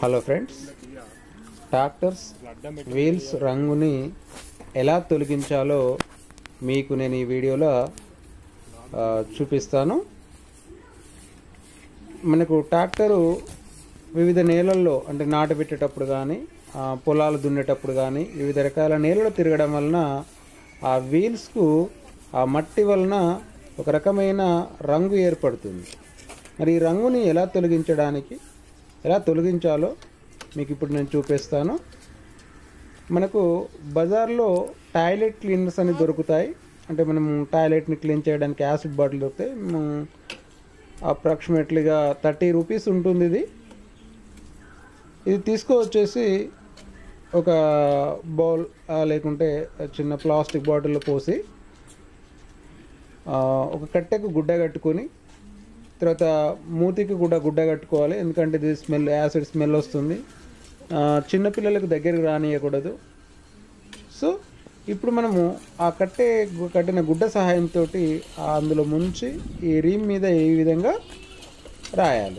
hello friends tractors wheels రంగుని ఎలా తొలగించాలో మీకు నేను ఈ వీడియోలో ఆ, చూపిస్తాను మనకు ట్రాక్టరు వివిధ నేలల్లో అంటే నాటు పెట్టేటప్పుడు కానీ పొలాలు దున్నేటప్పుడు కానీ వివిధ రకాల నేలలో తిరగడం వలన ఆ వీల్స్కు ఆ మట్టి వలన ఒక రకమైన రంగు ఏర్పడుతుంది మరి ఈ రంగుని ఎలా తొలగించడానికి ఎలా తొలగించాలో మీకు ఇప్పుడు నేను చూపిస్తాను మనకు బజార్లో టాయిలెట్ క్లీనర్స్ అని దొరుకుతాయి అంటే మనం టాయిలెట్ని క్లీన్ చేయడానికి యాసిడ్ బాటిల్ దొరుకుతాయి మనం అప్రాక్సిమేట్లీగా థర్టీ రూపీస్ ఉంటుంది ఇది ఇది తీసుకొచ్చేసి ఒక బౌల్ ఆ, లేకుంటే చిన్న ప్లాస్టిక్ బాటిల్లో పోసి ఆ, ఒక కట్టెకు గుడ్డ కట్టుకొని తర్వాత మూతికి కూడా గుడ్డ కట్టుకోవాలి ఎందుకంటే ఇది స్మెల్ యాసిడ్ స్మెల్ వస్తుంది ఆ, చిన్నపిల్లలకు దగ్గరికి రానియకూడదు సో ఇప్పుడు మనము ఆ కట్టే గు- కట్టిన గుడ్డ సహాయంతో అందులో ముంచి ఈ రీమ్ మీద ఈ విధంగా రాయాలి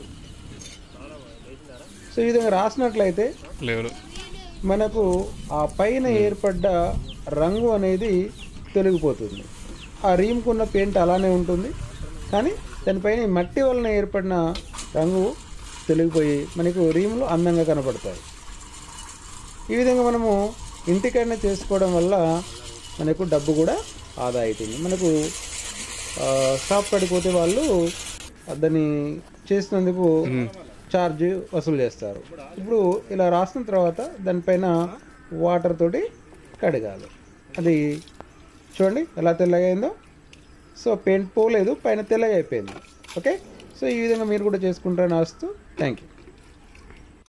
సో ఈ విధంగా రాసినట్లయితే లేవు మనకు ఆ పైన ఏర్పడ్డ రంగు అనేది తొలగిపోతుంది ఆ రీమ్కున్న పెయింట్ అలానే ఉంటుంది కానీ దానిపైన ఈ మట్టి వలన ఏర్పడిన రంగు తొలగిపోయి మనకు రీములు అందంగా కనపడతాయి ఈ విధంగా మనము ఇంటికైనా చేసుకోవడం వల్ల మనకు డబ్బు కూడా ఆదా అవుతుంది మనకు ఆ, షాప్ పడిపోతే వాళ్ళు దాన్ని చేసినందుకు ఛార్జ్ వసూలు చేస్తారు ఇప్పుడు ఇలా రాసిన తర్వాత దానిపైన వాటర్ తోటి కడగాలి అది చూడండి ఎలా తెల్లగా అయిందో సో పెయింట్ పోలేదు పైన తెల్లగా అయిపోయింది ఓకే సో ఈ విధంగా మీరు కూడా చేసుకుంటారని ఆస్తూ థ్యాంక్ యూ